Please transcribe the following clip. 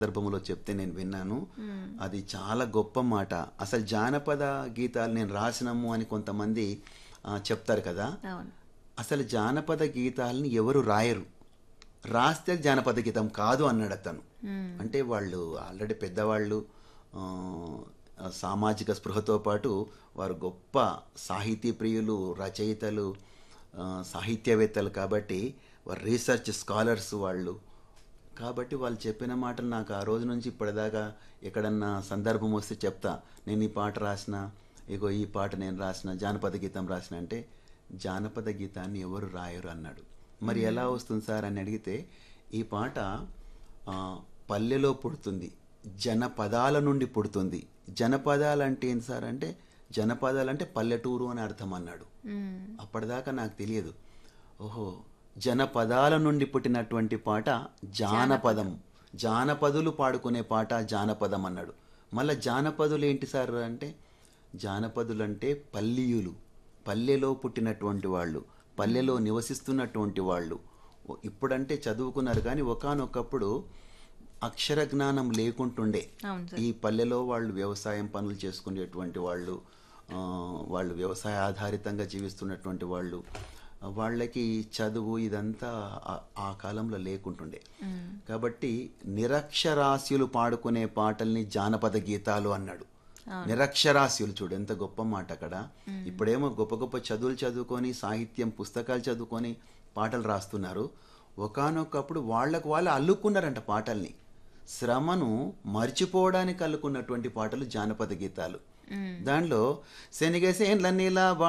సందర్భంలో చెప్తే నేను విన్నాను అది చాలా గొప్ప మాట అసలు జానపద గీతాలు నేను రాసినాము అని కొంతమంది ఆ, చెప్తారు కదా అవును అసలు జానపద గీతాలని ఎవరు రాయరు రాస్తే జానపద గీతం కాదు అన్నాడు అతను అంటే వాళ్ళు ఆల్రెడీ పెద్దవాళ్ళు ఆ, సామాజిక స్పృహతో పాటు వారు గొప్ప సాహితీ ప్రియులు రచయితలు ఆ, సాహిత్యవేత్తలు కాబట్టి వారు రీసెర్చ్ స్కాలర్స్ వాళ్ళు కాబట్టి వాళ్ళు చెప్పిన మాటలు నాకు ఆ రోజు నుంచి ఇప్పటిదాకా ఎక్కడన్నా సందర్భం వస్తే చెప్తా నేను ఈ పాట రాసిన ఇగో ఈ పాట నేను రాసిన జానపద గీతం రాసిన అంటే జానపద గీతాన్ని ఎవరు రాయరు అన్నాడు మరి ఎలా వస్తుంది సార్ అని అడిగితే ఈ పాట ఆ, పల్లెలో పుడుతుంది జనపదాల నుండి పుడుతుంది జనపదాలు అంటే ఏంటి సార్ అంటే జనపదాలు అంటే పల్లెటూరు అని అర్థం అన్నాడు అప్పటిదాకా నాకు తెలియదు ఓహో జనపదాల నుండి పుట్టినటువంటి పాట జానపదం జానపదులు పాడుకునే పాట జానపదం అన్నాడు మళ్ళా జానపదులు ఏంటి సార్ అంటే జానపదులు అంటే పల్లీయులు పల్లెలో పుట్టినటువంటి వాళ్ళు పల్లెలో నివసిస్తున్నటువంటి వాళ్ళు ఓ- ఇప్పుడంటే చదువుకున్నారు కానీ ఒకానొకప్పుడు అక్షర జ్ఞానం లేకుంటుండే అవును సార్ ఈ పల్లెలో వాళ్ళు వ్యవసాయం పనులు చేసుకునేటువంటి వాళ్ళు ఆ, వాళ్ళు వ్యవసాయ ఆధారితంగా జీవిస్తున్నటువంటి వాళ్ళు ఆ, వాళ్ళకి చదువు ఇదంతా ఆ- ఆ కాలంలో లేకుంటుండే కాబట్టి నిరక్షరాస్యులు పాడుకునే పాటల్ని జానపద గీతాలు అన్నాడు నిరక్షరాస్యులు చూడు ఎంత గొప్ప మాట అక్కడ ఇప్పుడేమో గొప్ప గొప్ప చదువులు చదువుకొని సాహిత్యం పుస్తకాలు చదువుకొని పాటలు రాస్తున్నారు ఒకానొకప్పుడు వాళ్ళకు వాళ్ళు అల్లుకున్నారంట పాటల్ని శ్రమను మర్చిపోవడానికి అల్లుకున్నటువంటి పాటలు జానపద గీతాలు దానిలో శనిగసేండ్ల నీలా